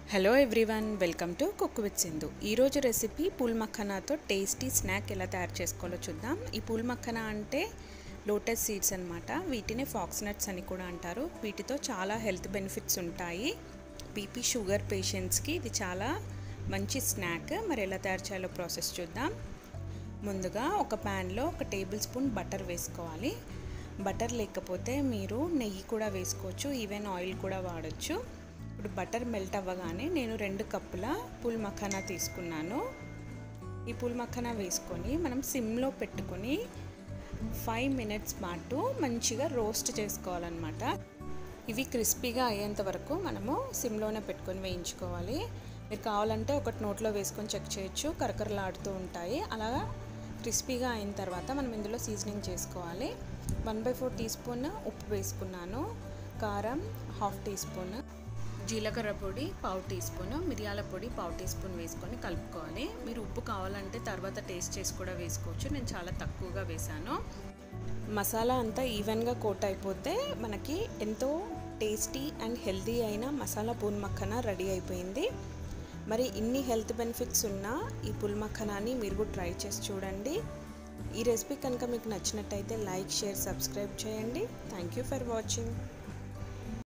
hello everyone welcome to cook with Sindhu ఈరోజు recipe పూల్ మక్కనాతో టేస్టీ స్నాక్ ఎలా తయారు చేసుకోవాలో చూద్దాం ఈ పూల్ మక్కన అంటే లోటస్ సీడ్స్ అనమాట వీటిని ఫాక్స్ నట్స్ అని కూడా అంటారు వీటితో చాలా హెల్త్ బెనిఫిట్స్ ఉంటాయి బీపీ షుగర్ పేషెంట్స్కి ఇది చాలా మంచి స్నాక్ మరి ఎలా తయారు చేయాలో ప్రాసెస్ చూద్దాం ముందుగా ఒక ప్యాన్లో ఒక టేబుల్ స్పూన్ బటర్ వేసుకోవాలి బటర్ లేకపోతే మీరు నెయ్యి కూడా వేసుకోవచ్చు ఈవెన్ ఆయిల్ కూడా వాడచ్చు ఇప్పుడు బటర్ మెల్ట్ అవ్వగానే నేను రెండు కప్పుల పూల్ మఖానా తీసుకున్నాను ఈ పూల్ మఖానా వేసుకొని మనం సిమ్లో పెట్టుకొని ఫైవ్ మినిట్స్ పాటు మంచిగా రోస్ట్ చేసుకోవాలన్నమాట ఇవి క్రిస్పీగా అయ్యేంత వరకు మనము సిమ్లోనే పెట్టుకొని వేయించుకోవాలి మీరు కావాలంటే ఒకటి నోట్లో వేసుకొని చెక్ చేయొచ్చు కరకరలాడుతూ ఉంటాయి అలా క్రిస్పీగా అయిన తర్వాత మనం ఇందులో సీజనింగ్ చేసుకోవాలి one by four teaspoon ఉప్పు వేసుకున్నాను కారం హాఫ్ టీ స్పూన్ జీలకర్ర పొడి పావు టీ స్పూన్ మిరియాల పొడి పావు టీ స్పూన్ వేసుకొని కలుపుకోవాలి మీరు ఉప్పు కావాలంటే తర్వాత టేస్ట్ చేసి కూడా వేసుకోవచ్చు నేను చాలా తక్కువగా వేశాను మసాలా అంతా ఈవెన్గా కోట్ అయిపోతే మనకి ఎంతో టేస్టీ అండ్ హెల్తీ అయిన మసాలా పూల్ మక్కన రెడీ అయిపోయింది మరి ఇన్ని హెల్త్ బెనిఫిట్స్ ఉన్న ఈ పుల్ మక్కనాని మీరు కూడా ట్రై చేసి చూడండి ఈ రెసిపీ కనుక మీకు నచ్చినట్టయితే లైక్ షేర్ సబ్స్క్రైబ్ చేయండి థ్యాంక్ యూ ఫర్ వాచింగ్